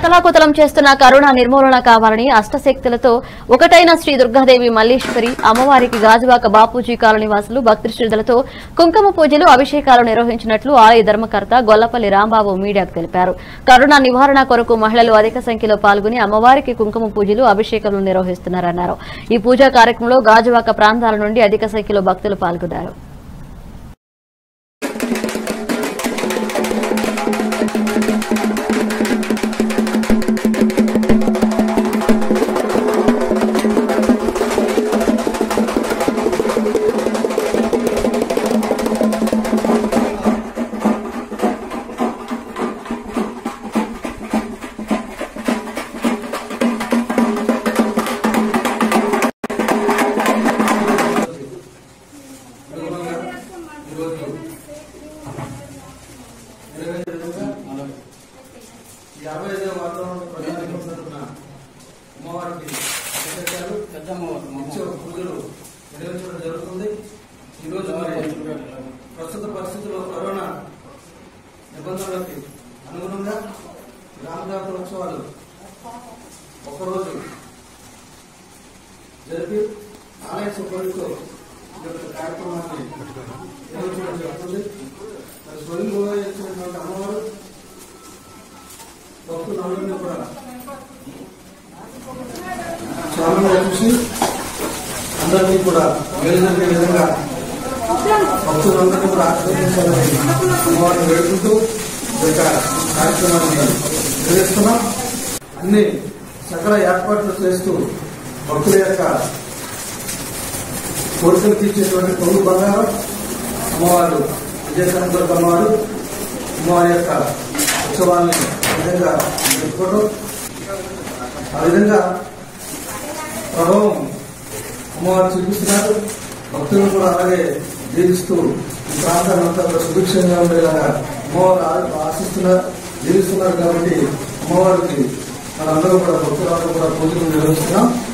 అతలాకుతలం చేస్తున్న కరోనా నిర్మూలన కావాలని అష్టశక్తులతో ఒకటైన శ్రీ దుర్గాదేవి మల్లేశ్వరి అమ్మవారికి గాజువాక బాపూజీ కాలనీ వాసులు భక్తి శ్రద్ధలతో కుంకుమ పూజలు అభిషేకాలు నిర్వహించినట్లు ఆలయ ధర్మకర్త గొల్లపల్లి రాంబాబు మీడియాకు తెలిపారు కరోనా నివారణ కొరకు మహిళలు అధిక సంఖ్యలో పాల్గొని అమ్మవారికి కుంకుమ పూజలు అభిషేకాలు నిర్వహిస్తున్నారన్నారు ఈ పూజా కార్యక్రమంలో గాజువాక ప్రాంతాల నుండి అధిక సంఖ్యలో భక్తులు పాల్గొన్నారు ఈరోజు ఈ అరవై ఐదవ వాతావరణ ప్రజానికం తరపున అమ్మవారికి అభిషేకాలు నిత్య పూజలు నిర్వహించడం జరుగుతుంది ఈరోజు మరి ప్రస్తుత పరిస్థితుల్లో కరోనా నిబంధనలకి అనుగుణంగా గ్రామదాత ఉత్సవాలు ఒకరోజు జరిపి ఆలయ సిబ్బందితో ఈ యొక్క కార్యక్రమాన్ని నిర్వహించడం జరుగుతుంది మరి స్వయంగా ఇచ్చినటువంటి అమ్మవారు భక్తులందరినీ కూడా క్షేమంగా చూసి అందరినీ కూడా మేలు జరిగే విధంగా భక్తులందరినీ కూడా ఆశీర్వదించాలని అమ్మవారిని వేడుకుంటూ ఈ యొక్క కార్యక్రమాన్ని నిర్వహిస్తున్నాం అన్ని సకల ఏర్పాట్లు చేస్తూ భక్తుల యొక్క కోరికలు తీర్చేటువంటి పొంగు బంగారం అమ్మవారు విజయశాంతి అమ్మవారు అమ్మవారి యొక్క ఉత్సవాన్ని ఈ విధంగా జరుపుకోవడం ఆ విధంగా ప్రభావం అమ్మవారు చూపిస్తున్నారు భక్తులను కూడా అలాగే జీవిస్తూ ఈ ప్రాంతాన్ని అంతా కూడా సుభిక్షంగా ఉండేలాగా అమ్మవారు ఆ- ఆశిస్తున్నారు జీవిస్తున్నారు కాబట్టి అమ్మవారికి మనందరూ కూడా భక్తులందరూ కూడా పూజలు నిర్వహిస్తున్నాం